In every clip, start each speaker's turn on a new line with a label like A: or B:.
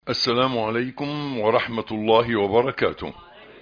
A: السلام عليكم ورحمة الله وبركاته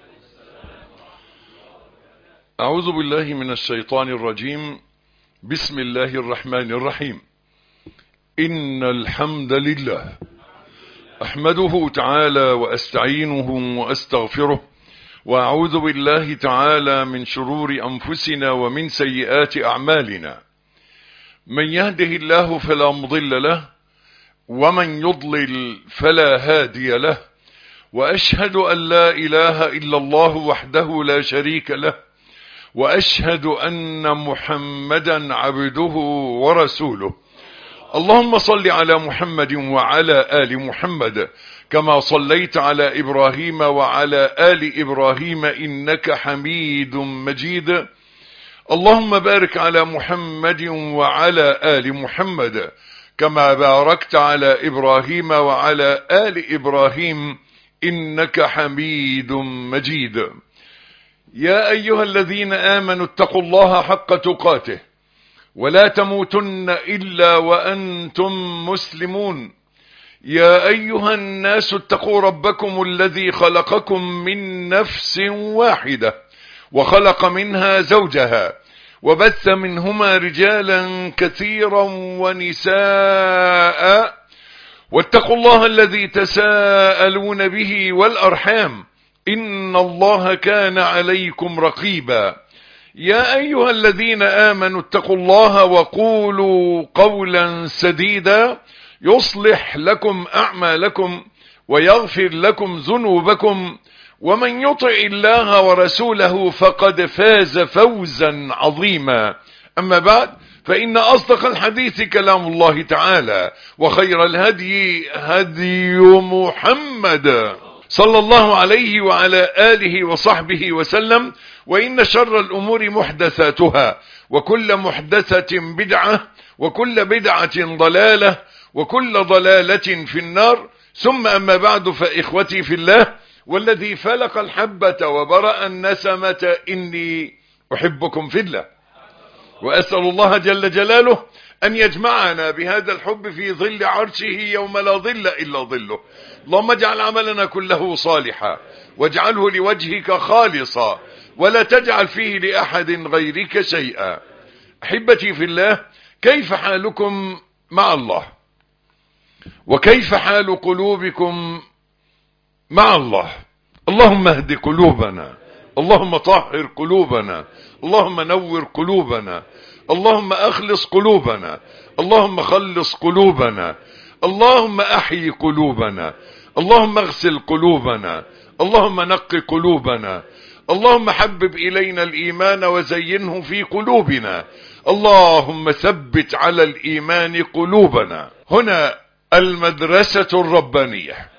A: أعوذ بالله من الشيطان الرجيم بسم الله الرحمن الرحيم إن الحمد لله أحمده تعالى وأستعينه وأستغفره وأعوذ بالله تعالى من شرور أنفسنا ومن سيئات أعمالنا من يهده الله فلا مضل له ومن يضلل فلا هادي له وأشهد أن لا إله إلا الله وحده لا شريك له وأشهد أن محمدا عبده ورسوله اللهم صل على محمد وعلى آل محمد كما صليت على إبراهيم وعلى آل إبراهيم إنك حميد مجيد اللهم بارك على محمد وعلى آل محمد كما باركت على إبراهيم وعلى آل إبراهيم إنك حميد مجيد يا أيها الذين آمنوا اتقوا الله حق تقاته ولا تموتن إلا وأنتم مسلمون يا أيها الناس اتقوا ربكم الذي خلقكم من نفس واحدة وخلق منها زوجها وبث منهما رجالا كثيرا ونساء واتقوا الله الذي تساءلون به والأرحام إن الله كان عليكم رقيبا يا أيها الذين آمنوا اتقوا الله وقولوا قولا سديدا يصلح لكم أعمالكم ويغفر لكم ذنوبكم ومن يطع الله ورسوله فقد فاز فوزا عظيما أما بعد فإن أصدق الحديث كلام الله تعالى وخير الهدي هدي محمد صلى الله عليه وعلى آله وصحبه وسلم وإن شر الأمور محدثاتها وكل محدثة بدعة وكل بدعة ضلالة وكل ضلالة في النار ثم أما بعد فإخوتي في الله والذي فلق الحبة وبرأ النسمة إني أحبكم في الله وأسأل الله جل جلاله أن يجمعنا بهذا الحب في ظل عرشه يوم لا ظل إلا ظله اللهم اجعل عملنا كله صالحا واجعله لوجهك خالصا ولا تجعل فيه لأحد غيرك شيئا أحبتي في الله كيف حالكم مع الله وكيف حال قلوبكم مع الله اللهم اهد قلوبنا اللهم طهر قلوبنا اللهم نور قلوبنا اللهم اخلص قلوبنا اللهم خلص قلوبنا اللهم احيي قلوبنا اللهم اغسل قلوبنا اللهم نق قلوبنا اللهم حبب الينا الايمان وزينه في قلوبنا اللهم ثبت على الايمان قلوبنا هنا المدرسة الربانية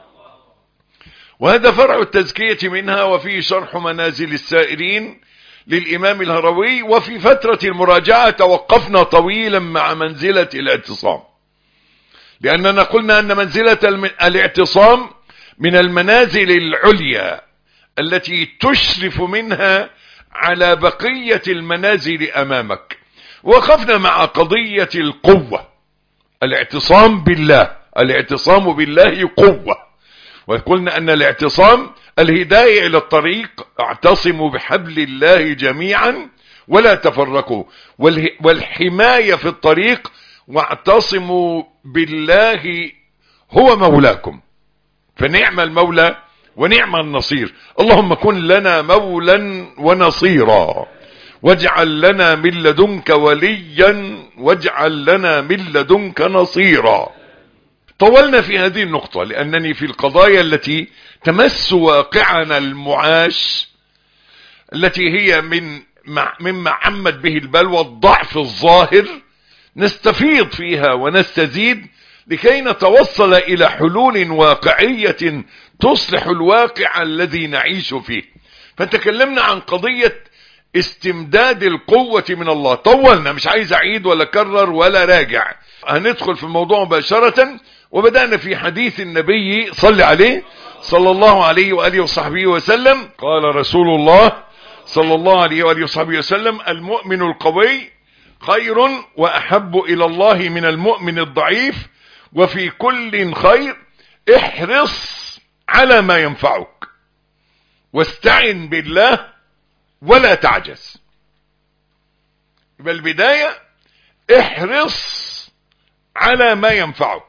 A: وهذا فرع التزكية منها وفيه شرح منازل السائرين للإمام الهروي وفي فترة المراجعة توقفنا طويلا مع منزلة الاعتصام لأننا قلنا أن منزلة الاعتصام من المنازل العليا التي تشرف منها على بقية المنازل أمامك وقفنا مع قضية القوة الاعتصام بالله الاعتصام بالله قوة وقلنا أن الاعتصام الهداية إلى الطريق اعتصموا بحبل الله جميعا ولا تفرقوا والحماية في الطريق واعتصموا بالله هو مولاكم فنعم المولى ونعم النصير اللهم كن لنا مولا ونصيرا واجعل لنا من لدنك وليا واجعل لنا من لدنك نصيرا طولنا في هذه النقطة لأنني في القضايا التي تمس واقعنا المعاش التي هي من مما عمت به البلوى الضعف الظاهر نستفيض فيها ونستزيد لكي نتوصل إلى حلول واقعية تصلح الواقع الذي نعيش فيه فتكلمنا عن قضية استمداد القوة من الله طولنا مش عايز اعيد ولا كرر ولا راجع هندخل في الموضوع مباشرة وبدأنا في حديث النبي صلى عليه صلى الله عليه وآله وصحبه وسلم قال رسول الله صلى الله عليه وآله وصحبه وسلم المؤمن القوي خير وأحب إلى الله من المؤمن الضعيف وفي كل خير احرص على ما ينفعك واستعن بالله ولا تعجز يبقى البداية احرص على ما ينفعك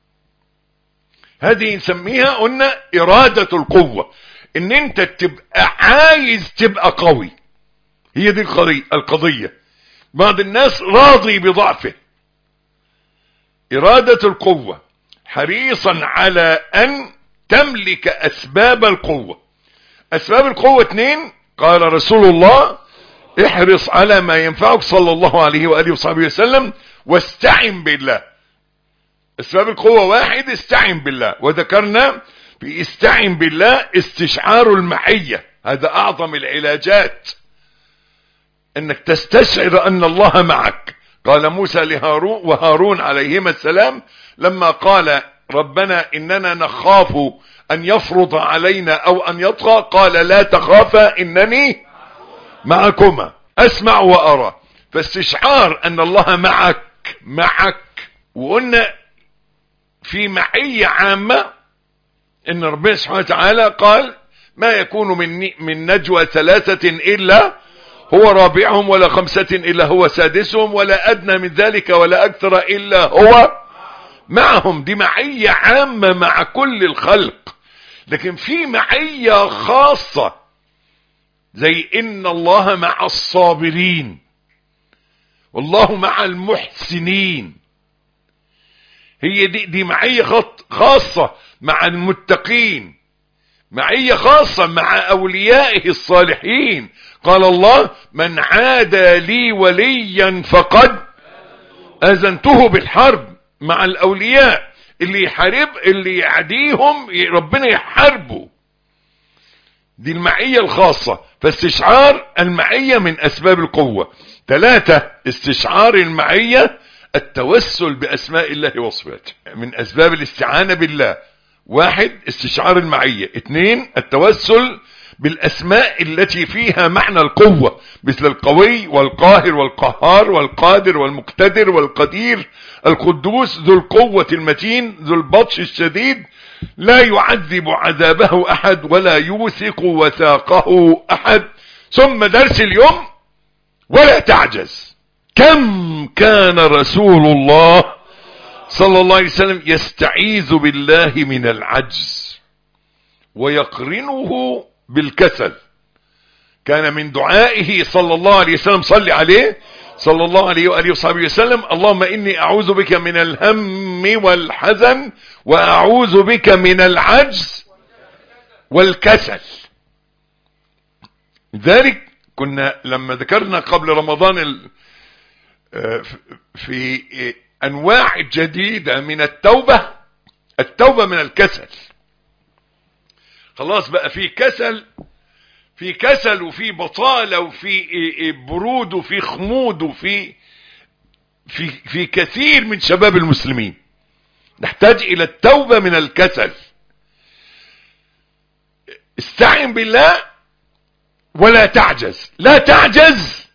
A: هذه نسميها قلنا إرادة القوة ان انت تبقى عايز تبقى قوي هي دي القضية, القضية. بعض الناس راضي بضعفه إرادة القوة حريصا على أن تملك أسباب القوة أسباب القوة اثنين قال رسول الله احرص على ما ينفعك صلى الله عليه وآله وصحبه وسلم واستعن بالله أسباب القوة واحد استعن بالله وذكرنا باستعن بالله استشعار المحية هذا أعظم العلاجات انك تستشعر ان الله معك قال موسى لهارون وهارون عليهما السلام لما قال ربنا اننا نخاف ان يفرض علينا او ان يطغى قال لا تخافا انني معكما اسمع وارى فاستشعار ان الله معك معك وقلنا في معية عامة ان ربنا سبحانه وتعالى قال ما يكون من من نجوى ثلاثة الا هو رابعهم ولا خمسة الا هو سادسهم ولا ادنى من ذلك ولا اكثر الا هو معهم دي معية عامة مع كل الخلق لكن في معية خاصة زي ان الله مع الصابرين والله مع المحسنين هي دي, دي معية خاصة مع المتقين معية خاصة مع اوليائه الصالحين قال الله من عادى لي وليا فقد اذنته بالحرب مع الاولياء اللي يحارب اللي يعديهم ربنا يحاربه دي المعية الخاصة فاستشعار المعية من اسباب القوة ثلاثة استشعار المعية التوسل باسماء الله وصفاته من اسباب الاستعانة بالله واحد استشعار المعية اثنين التوسل بالاسماء التي فيها معنى القوة مثل القوي والقاهر والقهار والقادر والمقتدر والقدير القدوس ذو القوة المتين ذو البطش الشديد لا يعذب عذابه احد ولا يوثق وثاقه احد ثم درس اليوم ولا تعجز كم كان رسول الله صلى الله عليه وسلم يستعيذ بالله من العجز ويقرنه بالكسل كان من دعائه صلى الله عليه وسلم صلي عليه صلى الله عليه وآله وصحبه وسلم اللهم إني أعوذ بك من الهم والحزن وأعوذ بك من العجز والكسل ذلك كنا لما ذكرنا قبل رمضان في أنواع جديدة من التوبة التوبة من الكسل خلاص بقى في كسل في كسل وفي بطالة وفي برود وفي خمود وفي في في كثير من شباب المسلمين نحتاج الى التوبة من الكسل استعن بالله ولا تعجز لا تعجز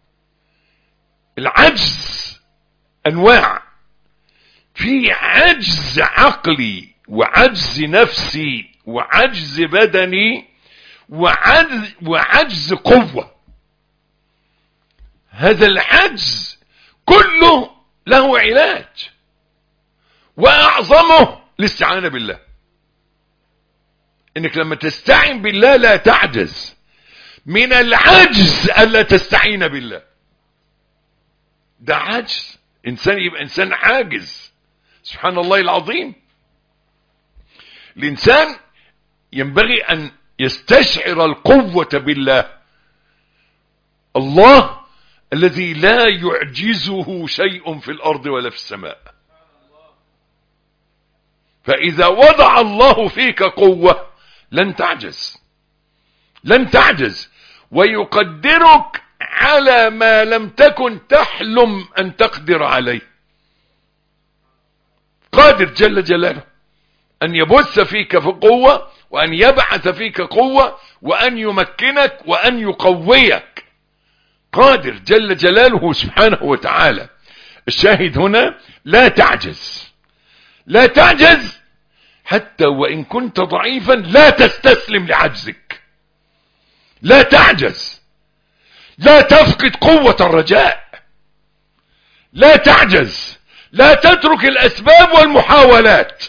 A: العجز انواع في عجز عقلي وعجز نفسي وعجز بدني وعجز, وعجز قوة هذا العجز كله له علاج واعظمه الاستعانة بالله انك لما تستعين بالله لا تعجز من العجز الا تستعين بالله ده عجز انسان يبقى انسان عاجز سبحان الله العظيم الانسان ينبغي ان يستشعر القوة بالله الله الذي لا يعجزه شيء في الارض ولا في السماء فاذا وضع الله فيك قوة لن تعجز لن تعجز ويقدرك على ما لم تكن تحلم ان تقدر عليه قادر جل جلاله ان يبث فيك في قوة وان يبعث فيك قوة وان يمكنك وان يقويك قادر جل جلاله سبحانه وتعالى الشاهد هنا لا تعجز لا تعجز حتى وإن كنت ضعيفا لا تستسلم لعجزك لا تعجز لا تفقد قوة الرجاء لا تعجز لا تترك الأسباب والمحاولات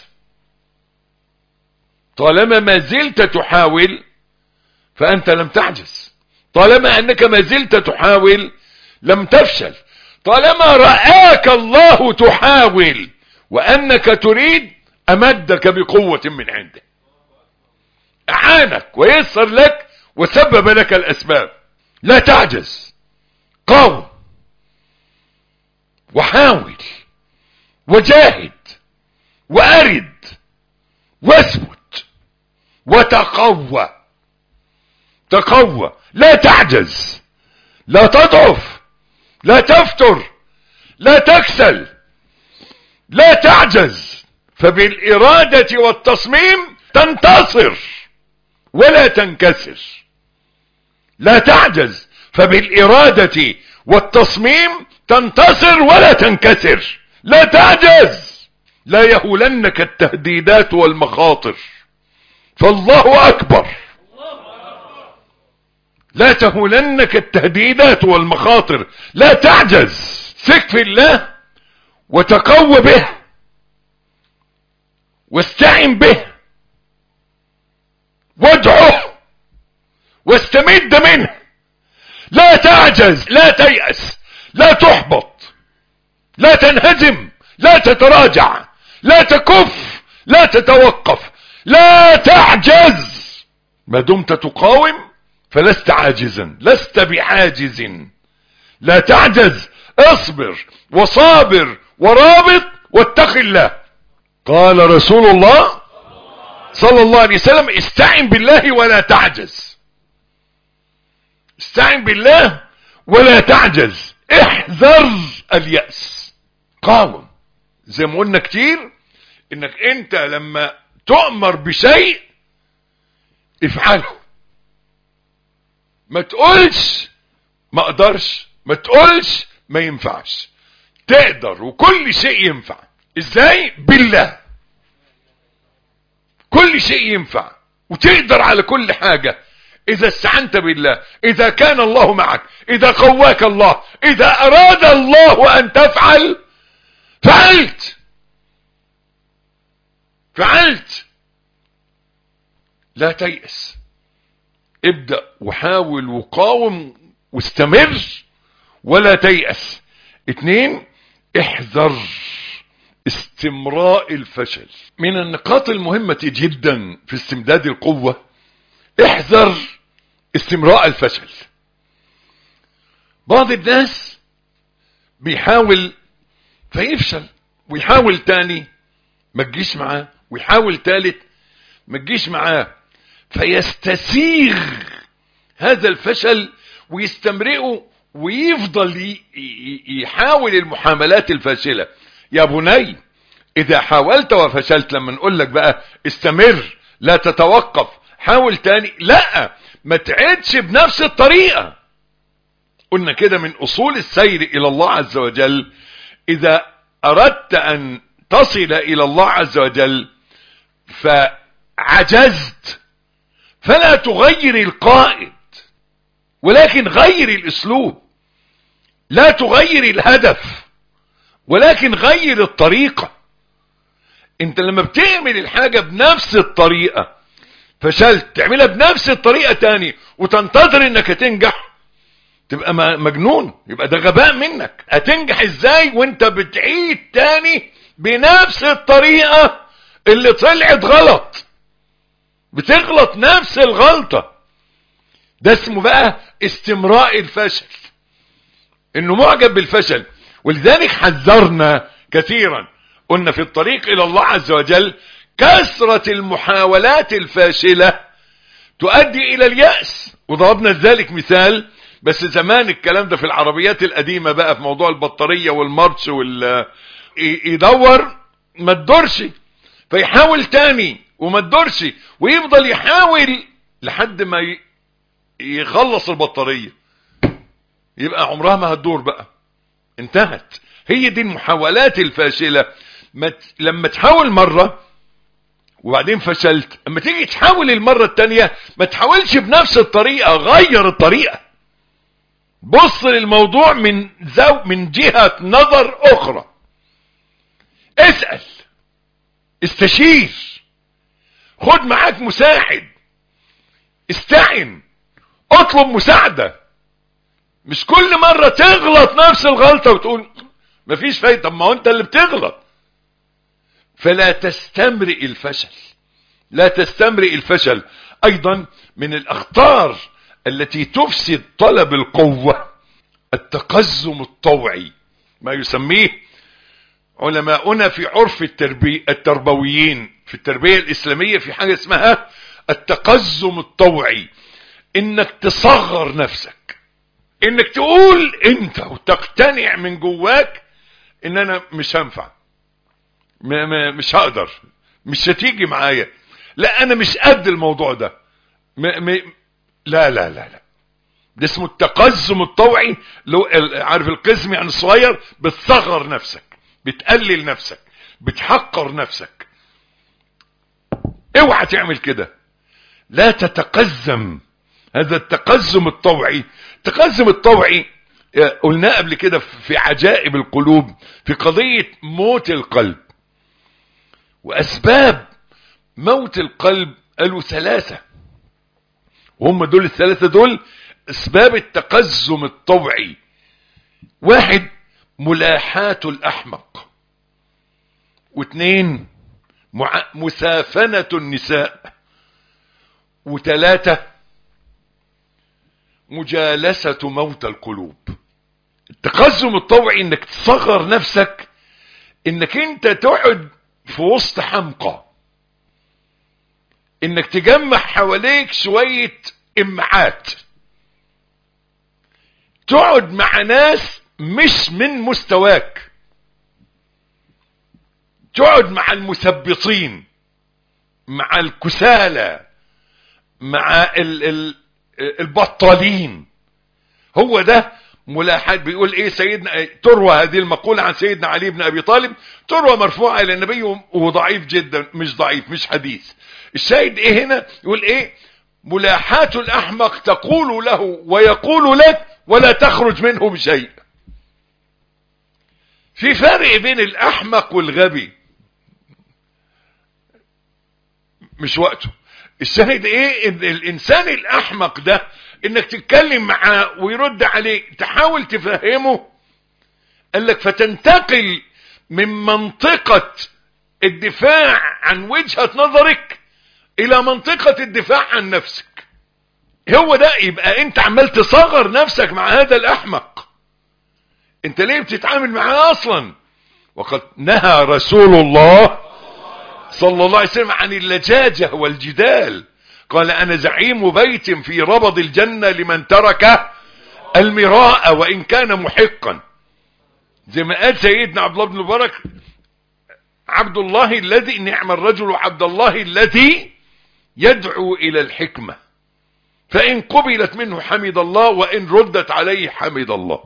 A: طالما ما زلت تحاول فأنت لم تعجز طالما أنك ما زلت تحاول لم تفشل طالما رآك الله تحاول وأنك تريد أمدك بقوة من عنده أعانك ويسر لك وسبب لك الأسباب لا تعجز قاوم وحاول وجاهد وأرد واثبت وتقوى تقوى لا تعجز لا تضعف لا تفتر لا تكسل لا تعجز فبالإرادة والتصميم تنتصر ولا تنكسر لا تعجز فبالإرادة والتصميم تنتصر ولا تنكسر لا تعجز لا يهولنك التهديدات والمخاطر فالله أكبر لا تهولنك التهديدات والمخاطر لا تعجز ثق في الله وتقوى به واستعن به وادعه واستمد منه لا تعجز لا تيأس لا تحبط لا تنهزم لا تتراجع لا تكف لا تتوقف لا تعجز ما دمت تقاوم فلست عاجزا لست بعاجز لا تعجز اصبر وصابر ورابط واتق الله قال رسول الله صلى الله عليه وسلم استعن بالله ولا تعجز استعن بالله ولا تعجز احذر اليأس قاوم زي ما قلنا كتير انك انت لما تؤمر بشيء افعله ما تقولش ما اقدرش ما تقولش ما ينفعش تقدر وكل شيء ينفع ازاي بالله كل شيء ينفع وتقدر على كل حاجة اذا استعنت بالله اذا كان الله معك اذا قواك الله اذا اراد الله ان تفعل فعلت فعلت لا تيأس ابدأ وحاول وقاوم واستمر ولا تيأس اتنين احذر استمراء الفشل من النقاط المهمة جدا في استمداد القوة احذر استمراء الفشل بعض الناس بيحاول فيفشل ويحاول تاني ما تجيش معاه ويحاول تالت ما تجيش معاه فيستسيغ هذا الفشل ويستمرئه ويفضل يحاول المحاملات الفاشلة يا بني اذا حاولت وفشلت لما نقول لك بقى استمر لا تتوقف حاول تاني لا ما تعدش بنفس الطريقة قلنا كده من اصول السير الى الله عز وجل اذا اردت ان تصل الى الله عز وجل فعجزت فلا تغير القائد ولكن غير الاسلوب لا تغير الهدف ولكن غير الطريقة انت لما بتعمل الحاجة بنفس الطريقة فشلت تعملها بنفس الطريقة تاني وتنتظر انك تنجح تبقى مجنون يبقى ده غباء منك هتنجح ازاي وانت بتعيد تاني بنفس الطريقة اللي طلعت غلط بتغلط نفس الغلطة ده اسمه بقى استمراء الفشل انه معجب بالفشل ولذلك حذرنا كثيرا قلنا في الطريق الى الله عز وجل كثرة المحاولات الفاشلة تؤدي الى اليأس وضربنا ذلك مثال بس زمان الكلام ده في العربيات القديمة بقى في موضوع البطارية والمارش وال يدور ما تدورش فيحاول تاني وما تدورش ويفضل يحاول لحد ما يخلص البطارية يبقى عمرها ما هتدور بقى انتهت هي دي المحاولات الفاشلة لما تحاول مرة وبعدين فشلت اما تيجي تحاول المرة التانية ما تحاولش بنفس الطريقة غير الطريقة بص للموضوع من زو من جهة نظر اخرى اسأل استشير خد معاك مساعد استعن اطلب مساعدة مش كل مرة تغلط نفس الغلطة وتقول مفيش فايدة طب ما هو انت اللي بتغلط فلا تستمرئ الفشل لا تستمرئ الفشل ايضا من الاخطار التي تفسد طلب القوة التقزم الطوعي ما يسميه علماؤنا في عرف التربي التربويين في التربية الاسلامية في حاجة اسمها التقزم الطوعي انك تصغر نفسك انك تقول انت وتقتنع من جواك ان انا مش هنفع م- م- مش هقدر مش هتيجي معايا لا انا مش قد الموضوع ده م- م- لا لا لا لا ده اسمه التقزم الطوعي لو عارف القزم يعني الصغير بتصغر نفسك بتقلل نفسك بتحقر نفسك اوعى تعمل كده لا تتقزم هذا التقزم الطوعي التقزم الطوعي قلنا قبل كده في عجائب القلوب في قضية موت القلب واسباب موت القلب قالوا ثلاثة وهم دول الثلاثة دول اسباب التقزم الطوعي واحد ملاحاة الاحمق واثنين مع... مسافنة النساء وثلاثة مجالسة موت القلوب التقزم الطوعي انك تصغر نفسك انك انت تقعد في وسط حمقى انك تجمع حواليك شوية امعات تقعد مع ناس مش من مستواك تقعد مع المثبطين مع الكسالى مع ال ال البطالين هو ده ملاحظ بيقول ايه سيدنا تروى هذه المقولة عن سيدنا علي بن ابي طالب تروى مرفوعة الى النبي وضعيف جدا مش ضعيف مش حديث الشاهد ايه هنا يقول ايه ملاحاة الاحمق تقول له ويقول لك ولا تخرج منه بشيء في فرق بين الاحمق والغبي مش وقته الشاهد ايه ان الانسان الاحمق ده انك تتكلم معاه ويرد عليك تحاول تفهمه قال لك فتنتقل من منطقة الدفاع عن وجهة نظرك الى منطقة الدفاع عن نفسك هو ده يبقى انت عمال تصغر نفسك مع هذا الاحمق انت ليه بتتعامل معاه اصلا وقد نهى رسول الله صلى الله عليه وسلم عن اللجاجة والجدال قال انا زعيم بيت في ربض الجنة لمن ترك المراء وان كان محقا زي ما قال سيدنا عبد الله بن مبارك عبد الله الذي نعم الرجل عبد الله الذي يدعو الى الحكمة فان قبلت منه حمد الله وان ردت عليه حمد الله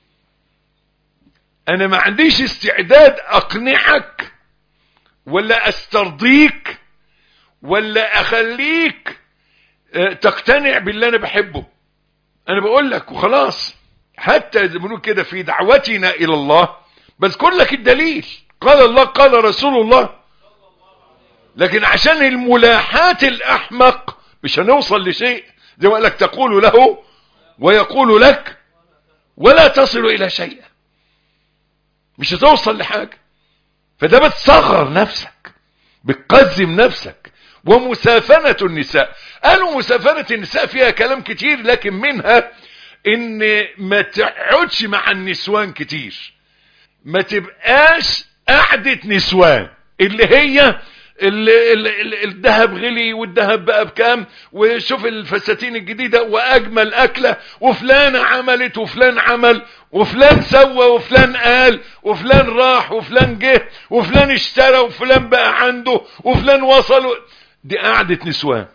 A: انا ما عنديش استعداد اقنعك ولا استرضيك ولا اخليك تقتنع باللي انا بحبه انا بقول لك وخلاص حتى بنقول كده في دعوتنا الى الله بذكر لك الدليل قال الله قال رسول الله لكن عشان الملاحات الاحمق مش هنوصل لشيء زي ما قال لك تقول له ويقول لك ولا تصل الى شيء مش هتوصل لحاجة فده بتصغر نفسك بتقزم نفسك ومسافنة النساء قالوا مسافنة النساء فيها كلام كتير لكن منها ان ما تقعدش مع النسوان كتير ما تبقاش قعدة نسوان اللي هي الذهب غلي والذهب بقى بكام وشوف الفساتين الجديدة واجمل اكلة وفلان عملت وفلان عمل وفلان سوى وفلان قال وفلان راح وفلان جه وفلان اشترى وفلان بقى عنده وفلان وصل دي قعدة نسوان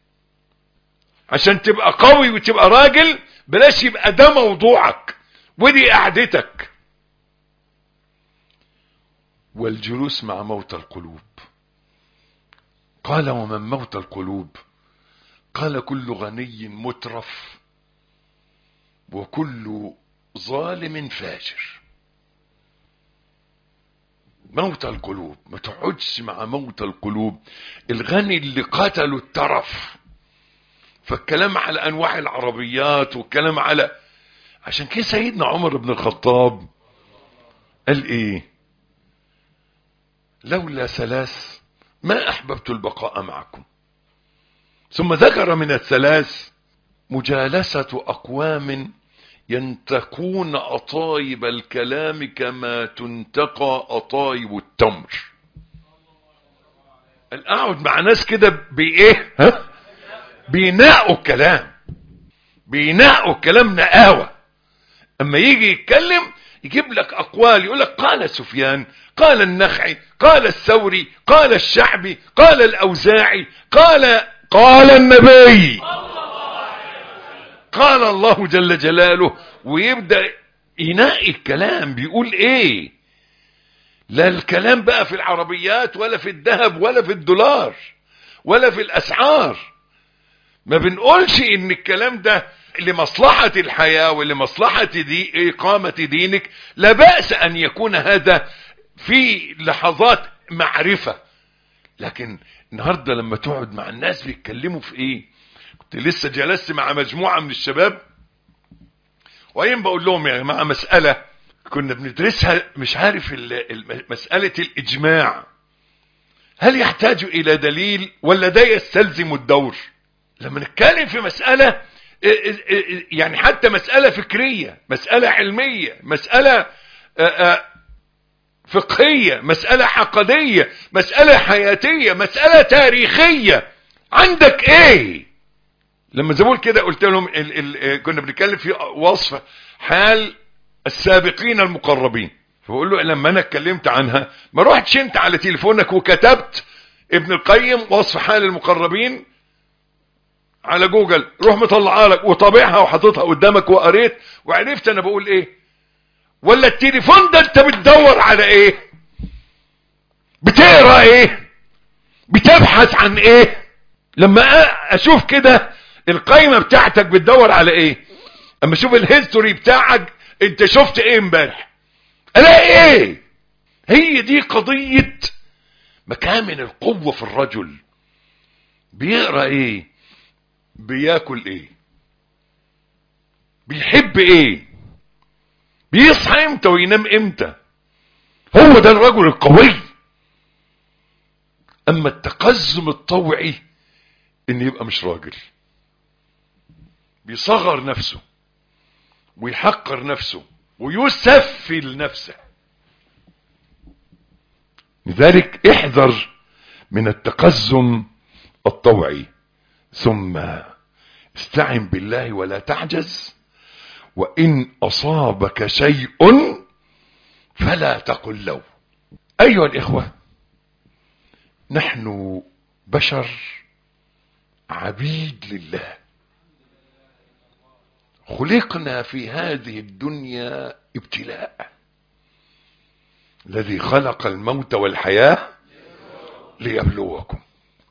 A: عشان تبقى قوي وتبقى راجل بلاش يبقى ده موضوعك ودي قعدتك والجلوس مع موت القلوب قال ومن موت القلوب قال كل غني مترف وكل ظالم فاجر موت القلوب ما تقعدش مع موت القلوب الغني اللي قتلوا الترف فالكلام على انواع العربيات والكلام على عشان كده سيدنا عمر بن الخطاب قال ايه لولا ثلاث ما احببت البقاء معكم ثم ذكر من الثلاث مجالسة اقوام ينتقون اطايب الكلام كما تنتقى اطايب التمر اقعد مع ناس كده بايه ها بينقوا الكلام بينقوا الكلام نقاوه اما يجي يتكلم يجيب لك اقوال يقول لك قال سفيان قال النخعي قال الثوري قال الشعبي قال الاوزاعي قال قال النبي قال الله جل جلاله ويبدا ينقي الكلام بيقول ايه لا الكلام بقى في العربيات ولا في الذهب ولا في الدولار ولا في الاسعار ما بنقولش ان الكلام ده لمصلحة الحياة ولمصلحة دي إقامة دينك لا بأس أن يكون هذا في لحظات معرفة لكن النهاردة لما تقعد مع الناس بيتكلموا في ايه كنت لسه جلست مع مجموعة من الشباب وأيام بقول لهم يا جماعة مسألة كنا بندرسها مش عارف مسألة الإجماع هل يحتاج إلى دليل ولا ده يستلزم الدور لما نتكلم في مسألة يعني حتى مسألة فكرية مسألة علمية مسألة فقهية مسألة عقدية مسألة حياتية مسألة تاريخية عندك ايه لما زبول كده قلت لهم ال ال كنا بنتكلم في وصف حال السابقين المقربين فبقول له لما انا اتكلمت عنها ما رحتش انت على تليفونك وكتبت ابن القيم وصف حال المقربين على جوجل روح مطلعها لك وطابعها وحاططها قدامك وقريت وعرفت انا بقول ايه ولا التليفون ده انت بتدور على ايه بتقرا ايه بتبحث عن ايه لما اشوف كده القايمه بتاعتك بتدور على ايه اما اشوف الهيستوري بتاعك انت شفت ايه امبارح الاقي ايه هي دي قضيه مكامن القوه في الرجل بيقرا ايه بياكل ايه بيحب ايه بيصحى امتى وينام امتى هو ده الرجل القوي اما التقزم الطوعي ان يبقى مش راجل بيصغر نفسه ويحقر نفسه ويسفل نفسه لذلك احذر من التقزم الطوعي ثم استعن بالله ولا تعجز وإن أصابك شيء فلا تقل لو أيها الإخوة نحن بشر عبيد لله خلقنا في هذه الدنيا ابتلاء الذي خلق الموت والحياة ليبلوكم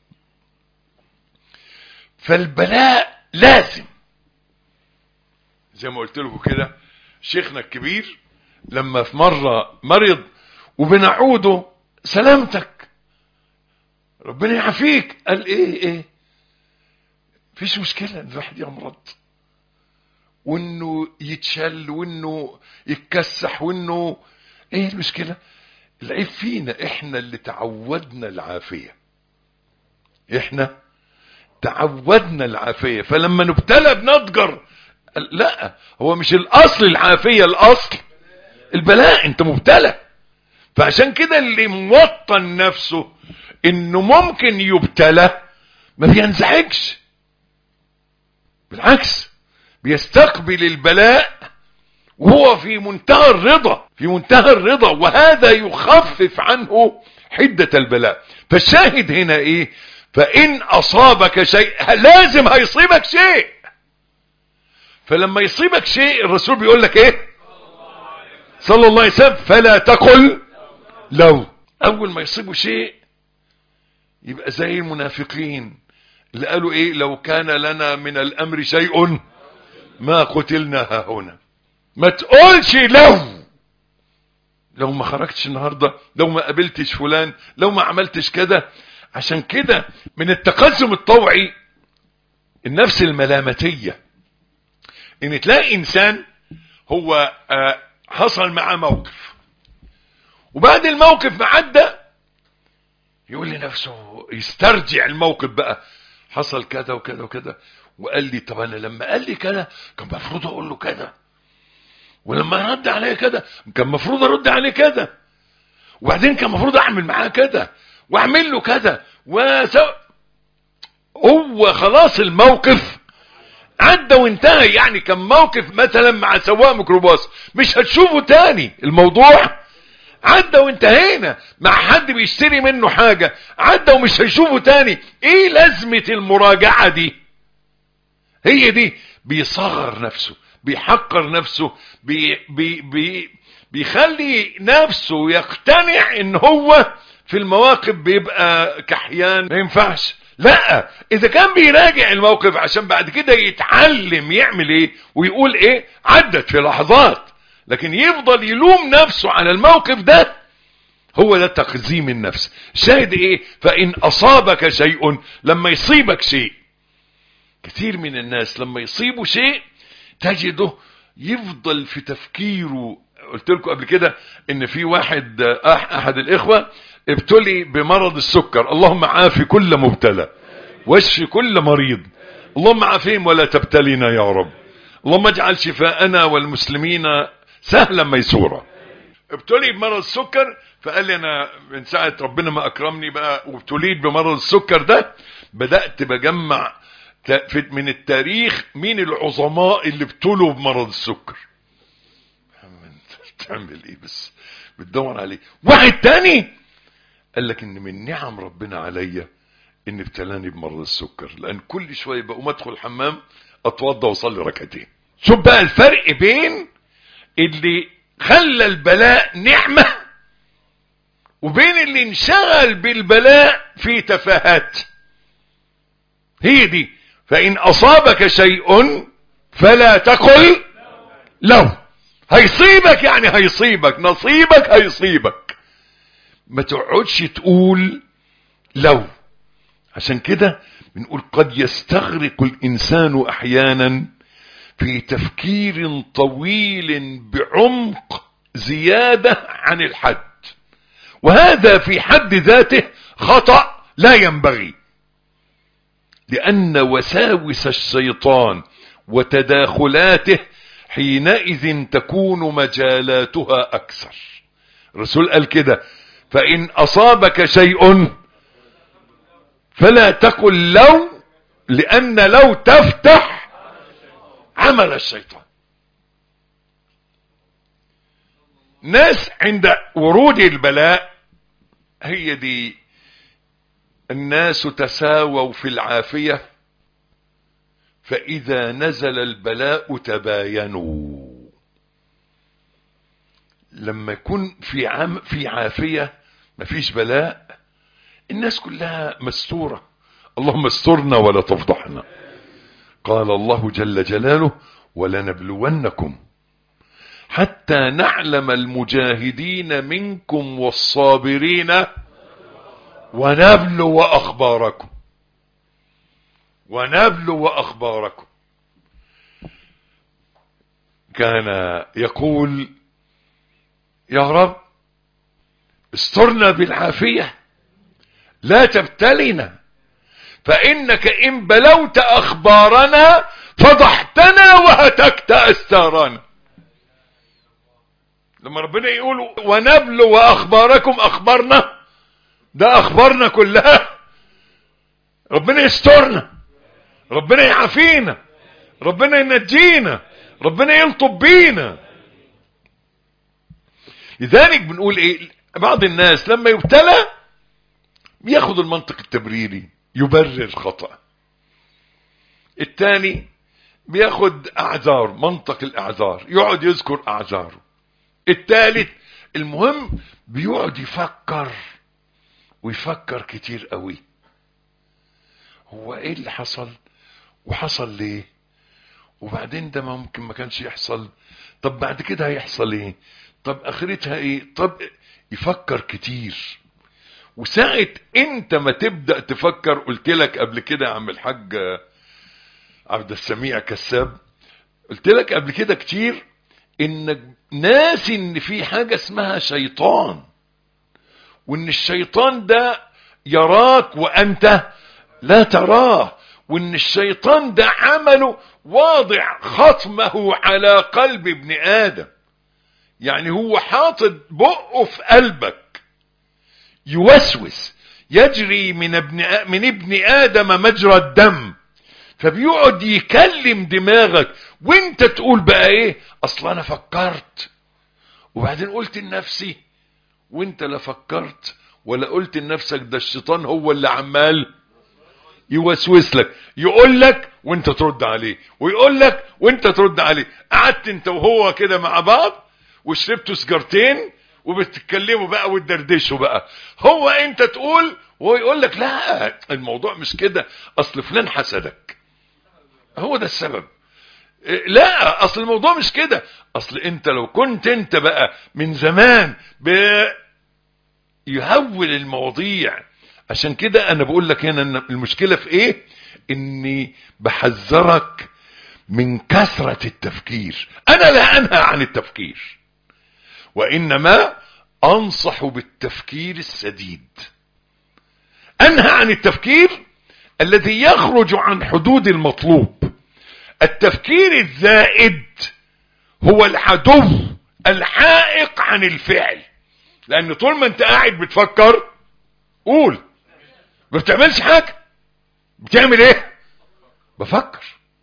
A: فالبلاء لازم زي ما قلت لكم كده شيخنا الكبير لما في مرة مرض وبنعوده سلامتك ربنا يعافيك قال ايه ايه فيش مشكلة ان الواحد يمرض وانه يتشل وانه يتكسح وانه ايه المشكلة العيب فينا احنا اللي تعودنا العافية احنا تعودنا العافية فلما نبتلى بنضجر لا هو مش الاصل العافية الاصل البلاء انت مبتلى فعشان كده اللي موطن نفسه انه ممكن يبتلى ما بينزعجش بالعكس بيستقبل البلاء وهو في منتهى الرضا في منتهى الرضا وهذا يخفف عنه حدة البلاء فالشاهد هنا ايه فان اصابك شيء لازم هيصيبك شيء فلما يصيبك شيء الرسول بيقول لك ايه صلى الله عليه وسلم فلا تقل لو اول ما يصيبه شيء يبقى زي المنافقين اللي قالوا ايه لو كان لنا من الامر شيء ما قتلنا هنا ما تقولش لو لو ما خرجتش النهاردة لو ما قابلتش فلان لو ما عملتش كده عشان كده من التقزم الطوعي النفس الملامتية ان تلاقي انسان هو آه حصل معاه موقف وبعد الموقف ما عدى يقول لنفسه يسترجع الموقف بقى حصل كذا وكذا وكذا وقال لي طب انا لما قال لي كذا كان المفروض اقول له كذا ولما رد عليا كذا كان المفروض ارد عليه كذا وبعدين كان المفروض اعمل معاه كذا واعمل له كذا وسو هو خلاص الموقف عدى وانتهى يعني كان موقف مثلا مع سواق ميكروباص مش هتشوفه تاني الموضوع عدى وانتهينا مع حد بيشتري منه حاجة عدى ومش هيشوفه تاني ايه لازمة المراجعة دي هي دي بيصغر نفسه بيحقر نفسه بي بي بي بيخلي نفسه يقتنع ان هو في المواقف بيبقى كحيان ما ينفعش لا اذا كان بيراجع الموقف عشان بعد كده يتعلم يعمل ايه ويقول ايه عدت في لحظات لكن يفضل يلوم نفسه على الموقف ده هو ده تقزيم النفس شاهد ايه فان اصابك شيء لما يصيبك شيء كثير من الناس لما يصيبوا شيء تجده يفضل في تفكيره قلت لكم قبل كده ان في واحد احد الاخوة ابتلي بمرض السكر اللهم عافي كل مبتلى واشفي كل مريض اللهم عافيهم ولا تبتلينا يا رب اللهم اجعل شفاءنا والمسلمين سهلا ميسورا ابتلي بمرض السكر فقال لي انا من ساعة ربنا ما اكرمني بقى وابتليت بمرض السكر ده بدأت بجمع من التاريخ مين العظماء اللي ابتلوا بمرض السكر تعمل ايه بس بتدور عليه واحد تاني قال لك ان من نعم ربنا عليا ان ابتلاني بمرض السكر لان كل شويه بقوم ادخل الحمام اتوضى واصلي ركعتين شوف بقى الفرق بين اللي خلى البلاء نعمه وبين اللي انشغل بالبلاء في تفاهات هي دي فان اصابك شيء فلا تقل لو هيصيبك يعني هيصيبك نصيبك هيصيبك ما تقعدش تقول لو عشان كده بنقول قد يستغرق الانسان احيانا في تفكير طويل بعمق زيادة عن الحد وهذا في حد ذاته خطأ لا ينبغي لأن وساوس الشيطان وتداخلاته حينئذ تكون مجالاتها أكثر الرسول قال كده فإن أصابك شيء فلا تقل لو لأن لو تفتح عمل الشيطان ناس عند ورود البلاء هي دي الناس تساووا في العافية فإذا نزل البلاء تباينوا لما يكون في عام في عافية مفيش بلاء الناس كلها مستورة اللهم استرنا ولا تفضحنا قال الله جل جلاله ولنبلونكم حتى نعلم المجاهدين منكم والصابرين ونبلو أخباركم ونبلو أخباركم كان يقول يا رب استرنا بالعافية لا تبتلنا فإنك إن بلوت أخبارنا فضحتنا وهتكت أستارنا لما ربنا يقول ونبلو أخباركم أخبارنا ده أخبارنا كلها ربنا يسترنا ربنا يعافينا ربنا ينجينا ربنا يلطب بينا لذلك بنقول ايه بعض الناس لما يبتلى بياخد المنطق التبريري يبرر خطأ الثاني بياخد اعذار منطق الاعذار يقعد يذكر اعذاره الثالث المهم بيقعد يفكر ويفكر كتير قوي هو ايه اللي حصل وحصل ليه وبعدين ده ممكن ما كانش يحصل طب بعد كده هيحصل ايه طب اخرتها ايه طب يفكر كتير وساعة انت ما تبدأ تفكر قلت لك قبل كده يا عم الحاج عبد السميع كساب قلت لك قبل كده كتير انك ناسي ان في حاجة اسمها شيطان وان الشيطان ده يراك وانت لا تراه وان الشيطان ده عمله واضع خصمه على قلب ابن ادم يعني هو حاطط بقه في قلبك يوسوس يجري من ابن من ابن ادم مجرى الدم فبيقعد يكلم دماغك وانت تقول بقى ايه اصل انا فكرت وبعدين قلت لنفسي وانت لا فكرت ولا قلت لنفسك ده الشيطان هو اللي عمال يوسوس لك يقول لك وانت ترد عليه ويقول لك وانت ترد عليه قعدت انت وهو كده مع بعض وشربتوا سجارتين وبتتكلموا بقى وتدردشوا بقى هو انت تقول وهو يقول لك لا الموضوع مش كده اصل فلان حسدك هو ده السبب لا اصل الموضوع مش كده اصل انت لو كنت انت بقى من زمان ب يهول المواضيع عشان كده انا بقول لك هنا إن المشكله في ايه اني بحذرك من كثره التفكير انا لا انهى عن التفكير وانما انصح بالتفكير السديد انهى عن التفكير الذي يخرج عن حدود المطلوب التفكير الزائد هو العدو الحائق عن الفعل لان طول ما انت قاعد بتفكر قول ما بتعملش حاجه بتعمل ايه بفكر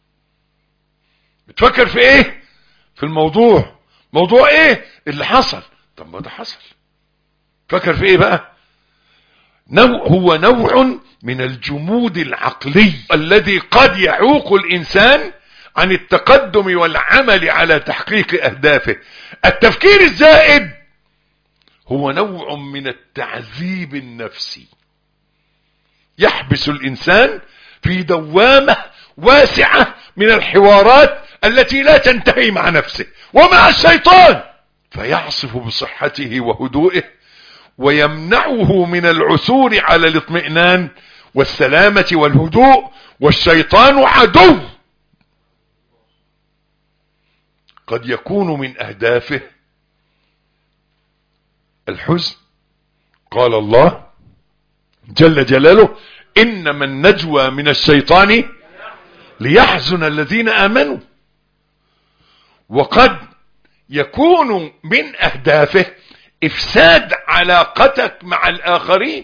A: بتفكر في ايه في الموضوع موضوع ايه اللي حصل طب ما ده حصل فكر في ايه بقى نوع هو نوع من الجمود العقلي الذي قد يعوق الانسان عن التقدم والعمل على تحقيق اهدافه التفكير الزائد هو نوع من التعذيب النفسي يحبس الانسان في دوامه واسعه من الحوارات التي لا تنتهي مع نفسه ومع الشيطان فيعصف بصحته وهدوئه ويمنعه من العثور على الاطمئنان والسلامه والهدوء والشيطان عدو قد يكون من اهدافه الحزن قال الله جل جلاله انما النجوى من الشيطان ليحزن الذين امنوا وقد يكون من اهدافه افساد علاقتك مع الاخرين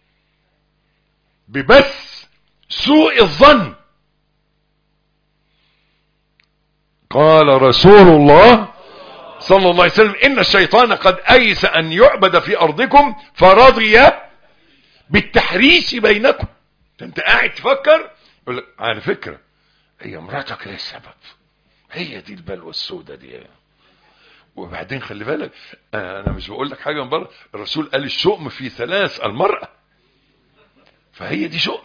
A: ببث سوء الظن قال رسول الله صلى الله عليه وسلم ان الشيطان قد ايس ان يعبد في ارضكم فرضي بالتحريش بينكم انت قاعد تفكر يقول لك على فكره هي مراتك هي السبب هي دي البلوى السوداء دي وبعدين خلي بالك انا مش بقول لك حاجه من بره الرسول قال الشؤم في ثلاث المراه فهي دي شؤم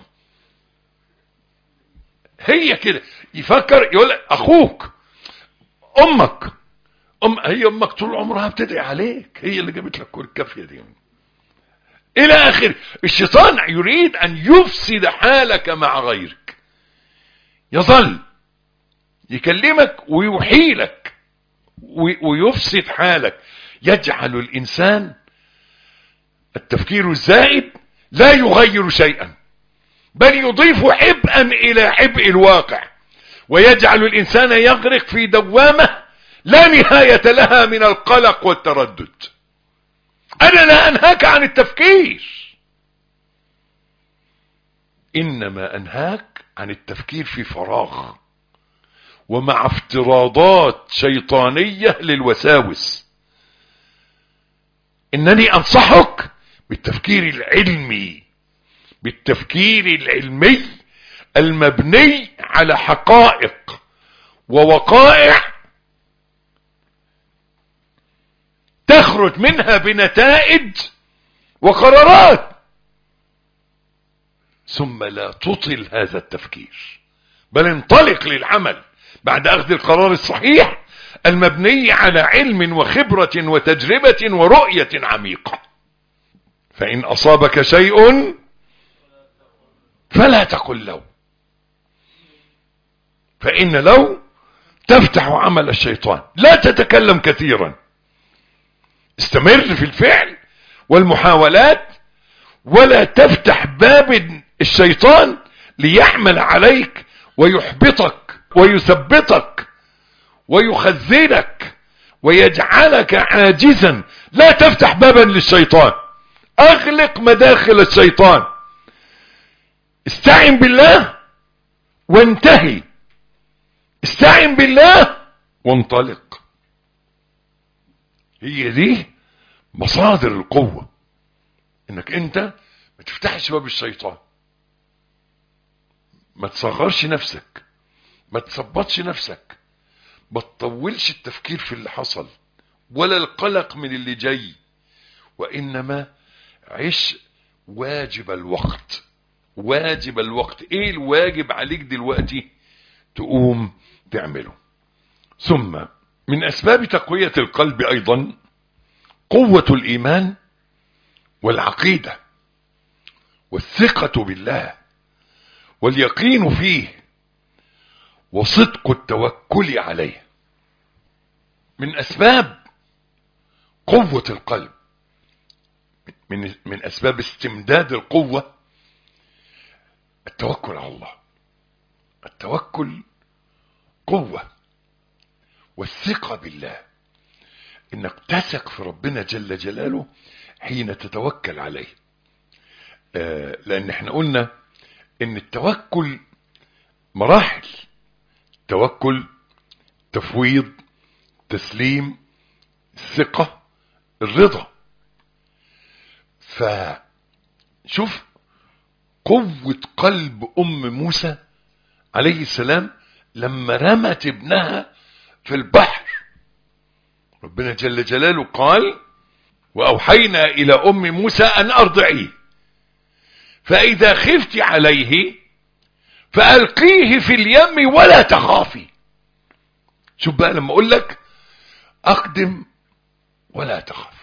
A: هي كده يفكر يقول لك اخوك امك أم هي امك طول عمرها بتدعي عليك هي اللي جابت لك كل الكافيه دي الى اخره الشيطان يريد ان يفسد حالك مع غيرك يظل يكلمك ويوحي لك ويفسد حالك يجعل الانسان التفكير الزائد لا يغير شيئا بل يضيف عبئا الى عبء الواقع ويجعل الانسان يغرق في دوامه لا نهايه لها من القلق والتردد انا لا انهاك عن التفكير انما انهاك عن التفكير في فراغ ومع افتراضات شيطانيه للوساوس انني انصحك بالتفكير العلمي بالتفكير العلمي المبني على حقائق ووقائع تخرج منها بنتائج وقرارات ثم لا تطل هذا التفكير بل انطلق للعمل بعد اخذ القرار الصحيح المبني على علم وخبرة وتجربة ورؤية عميقة فإن أصابك شيء فلا تقل لو فإن لو تفتح عمل الشيطان لا تتكلم كثيرا استمر في الفعل والمحاولات ولا تفتح باب الشيطان ليعمل عليك ويحبطك ويثبطك ويخذلك ويجعلك عاجزا لا تفتح بابا للشيطان اغلق مداخل الشيطان استعن بالله وانتهي استعن بالله وانطلق هي دي مصادر القوة انك انت ما تفتحش باب الشيطان ما تصغرش نفسك ما تثبطش نفسك ما تطولش التفكير في اللي حصل ولا القلق من اللي جاي وانما عش واجب الوقت واجب الوقت ايه الواجب عليك دلوقتي تقوم تعمله ثم من اسباب تقوية القلب ايضا قوة الايمان والعقيدة والثقة بالله واليقين فيه وصدق التوكل عليه من اسباب قوة القلب من من اسباب استمداد القوة التوكل على الله التوكل قوة والثقة بالله انك تثق في ربنا جل جلاله حين تتوكل عليه آه لان احنا قلنا ان التوكل مراحل توكل تفويض تسليم الثقة الرضا فشوف قوة قلب ام موسى عليه السلام لما رمت ابنها في البحر ربنا جل جلاله قال واوحينا الى ام موسى ان ارضعيه فاذا خفت عليه فالقيه في اليم ولا تخافي شوف بقى لما اقول لك اقدم ولا تخف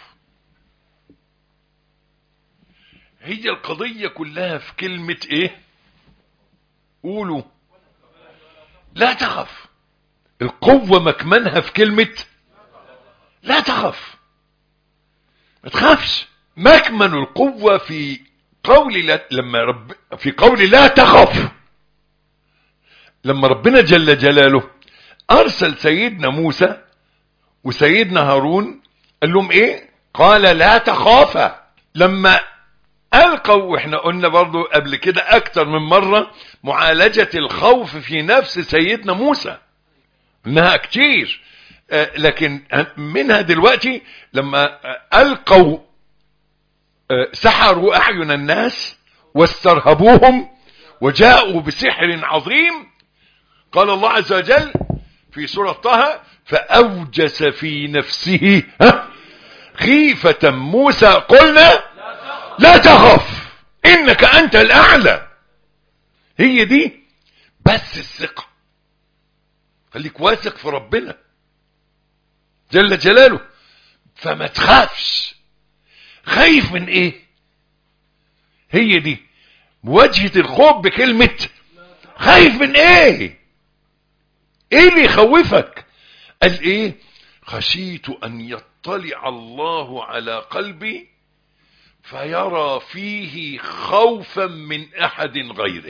A: هي القضية كلها في كلمة ايه قولوا لا تخف القوة مكمنها في كلمة لا تخف ما تخافش مكمن القوة في قول لا لما رب في قول لا تخف لما ربنا جل جلاله ارسل سيدنا موسى وسيدنا هارون قال لهم ايه قال لا تخافا لما القوا واحنا قلنا برضو قبل كده اكتر من مرة معالجة الخوف في نفس سيدنا موسى انها كتير آه لكن منها دلوقتي لما القوا آه سحروا اعين الناس واسترهبوهم وجاءوا بسحر عظيم قال الله عز وجل في سورة طه فأوجس في نفسه خيفة موسى قلنا لا تخف إنك أنت الأعلى هي دي بس الثقة خليك واثق في ربنا جل جلاله فما تخافش خايف من ايه هي دي مواجهة الخوف بكلمة خايف من ايه ايه اللي يخوفك قال ايه خشيت ان يطلع الله على قلبي فيرى فيه خوفا من احد غيره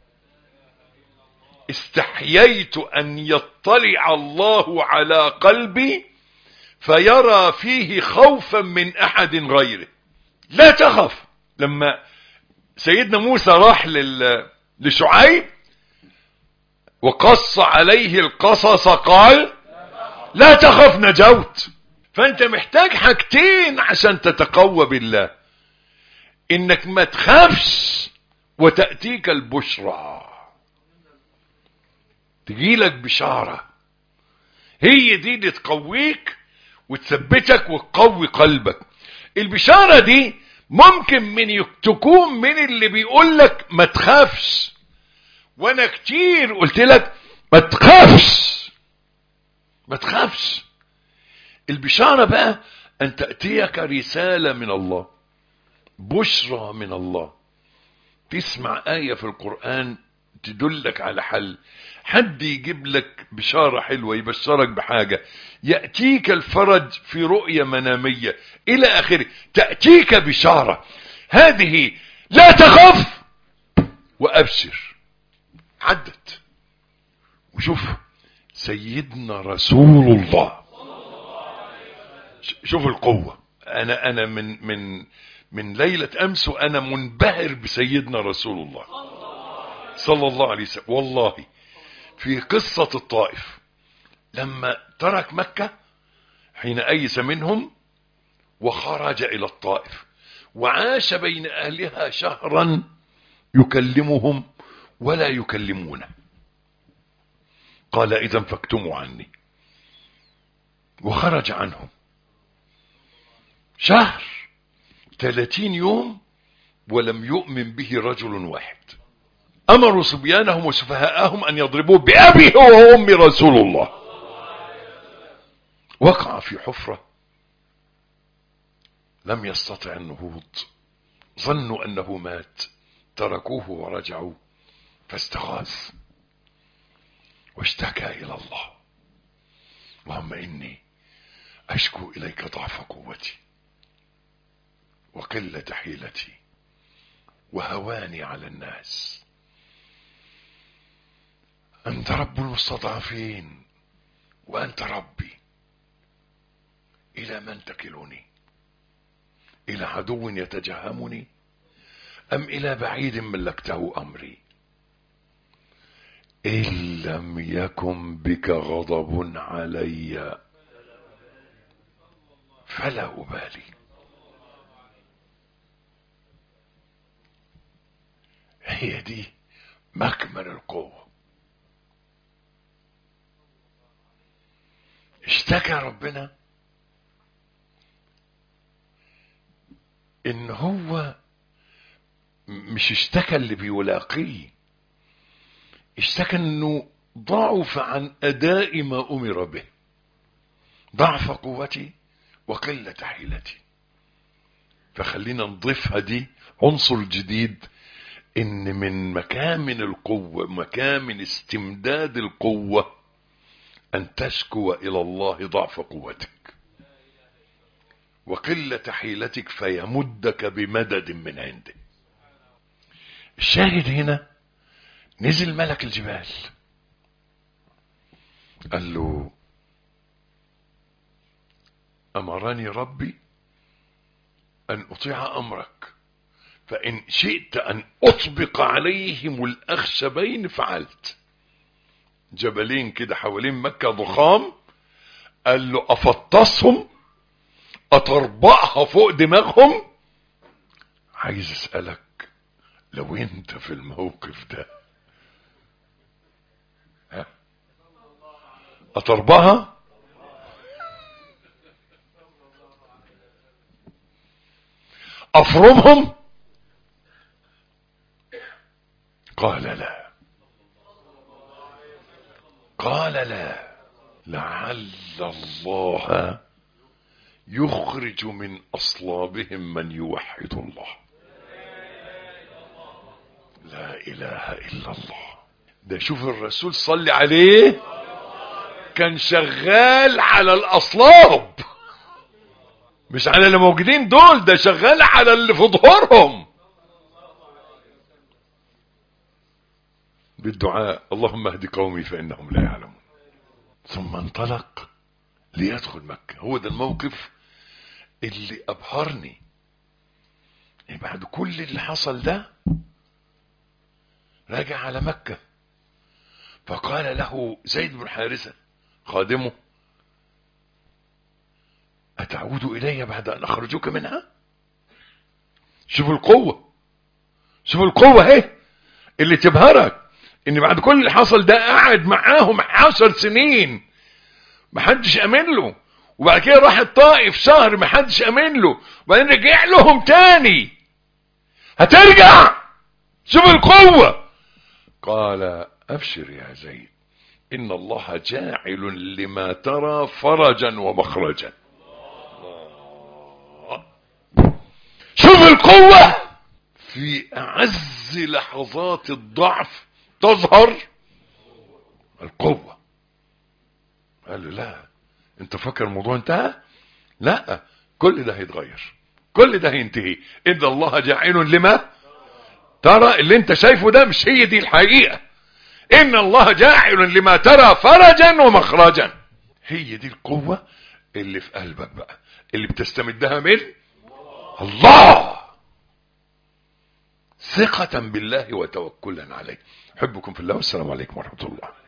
A: استحييت ان يطلع الله على قلبي فيرى فيه خوفا من احد غيره لا تخف لما سيدنا موسى راح لل... لشعيب وقص عليه القصص قال لا تخف نجوت فانت محتاج حاجتين عشان تتقوى بالله انك ما تخافش وتأتيك البشرى تجيلك بشارة هي دي اللي تقويك وتثبتك وتقوي قلبك البشارة دي ممكن من يك- تكون من اللي بيقول لك ما تخافش وانا كتير قلت لك ما تخافش ما تخافش البشارة بقى ان تأتيك رسالة من الله بشرى من الله تسمع آية في القرآن تدلك على حل حد يجيب لك بشارة حلوة يبشرك بحاجة يأتيك الفرج في رؤية منامية إلى آخره تأتيك بشارة هذه لا تخف وأبشر عدت وشوف سيدنا رسول الله ش- شوف القوة أنا أنا من من من ليلة أمس وأنا منبهر بسيدنا رسول الله صلى الله عليه وسلم والله في قصة الطائف لما ترك مكة حين أيس منهم وخرج إلى الطائف وعاش بين أهلها شهرا يكلمهم ولا يكلمونه قال إذا فاكتموا عني وخرج عنهم شهر ثلاثين يوم ولم يؤمن به رجل واحد أمروا صبيانهم وسفهاءهم أن يضربوه بأبي هو وأم رسول الله وقع في حفرة لم يستطع النهوض ظنوا أنه مات تركوه ورجعوا فاستغاث واشتكى إلى الله اللهم إني أشكو إليك ضعف قوتي وقلة حيلتي وهواني على الناس أنت رب المستضعفين وأنت ربي إلى من تكلني إلى عدو يتجهمني أم إلى بعيد ملكته أمري إن لم يكن بك غضب علي فلا أبالي هي دي مكمن القوة اشتكى ربنا ان هو مش اشتكى اللي بيلاقيه اشتكى انه ضعف عن اداء ما امر به ضعف قوتي وقلة حيلتي فخلينا نضيفها دي عنصر جديد ان من مكامن القوة مكامن استمداد القوة ان تشكو الى الله ضعف قوتك وقلة حيلتك فيمدك بمدد من عنده الشاهد هنا نزل ملك الجبال قال له امرني ربي ان اطيع امرك فان شئت ان اطبق عليهم الاخشبين فعلت جبلين كده حوالين مكة ضخام قال له افطسهم اطربقها فوق دماغهم عايز اسألك لو انت في الموقف ده ها اطربها افرمهم قال لا قال لا لعل الله يخرج من اصلابهم من يوحد الله لا اله الا الله ده شوف الرسول صلي عليه كان شغال على الاصلاب مش على اللي موجودين دول ده شغال على اللي في ظهورهم بالدعاء اللهم اهد قومي فانهم لا يعلمون ثم انطلق ليدخل مكة هو ده الموقف اللي ابهرني يعني بعد كل اللي حصل ده راجع على مكة فقال له زيد بن حارثة خادمه أتعود إلي بعد أن أخرجك منها شوفوا القوة شوفوا القوة اهي اللي تبهرك ان بعد كل اللي حصل ده قاعد معاهم عشر سنين محدش امن له وبعد كده راح الطائف شهر ما حدش امن له وبعدين رجع لهم تاني هترجع شوف القوة قال ابشر يا زيد ان الله جاعل لما ترى فرجا ومخرجا شوف القوة في اعز لحظات الضعف تظهر القوة قال له لا انت فكر الموضوع انتهى لا كل ده هيتغير كل ده هينتهي ان الله جاعل لما ترى اللي انت شايفه ده مش هي دي الحقيقة ان الله جاعل لما ترى فرجا ومخرجا هي دي القوة اللي في قلبك بقى اللي بتستمدها من الله ثقة بالله وتوكلا عليه حبكم في الله والسلام عليكم ورحمة الله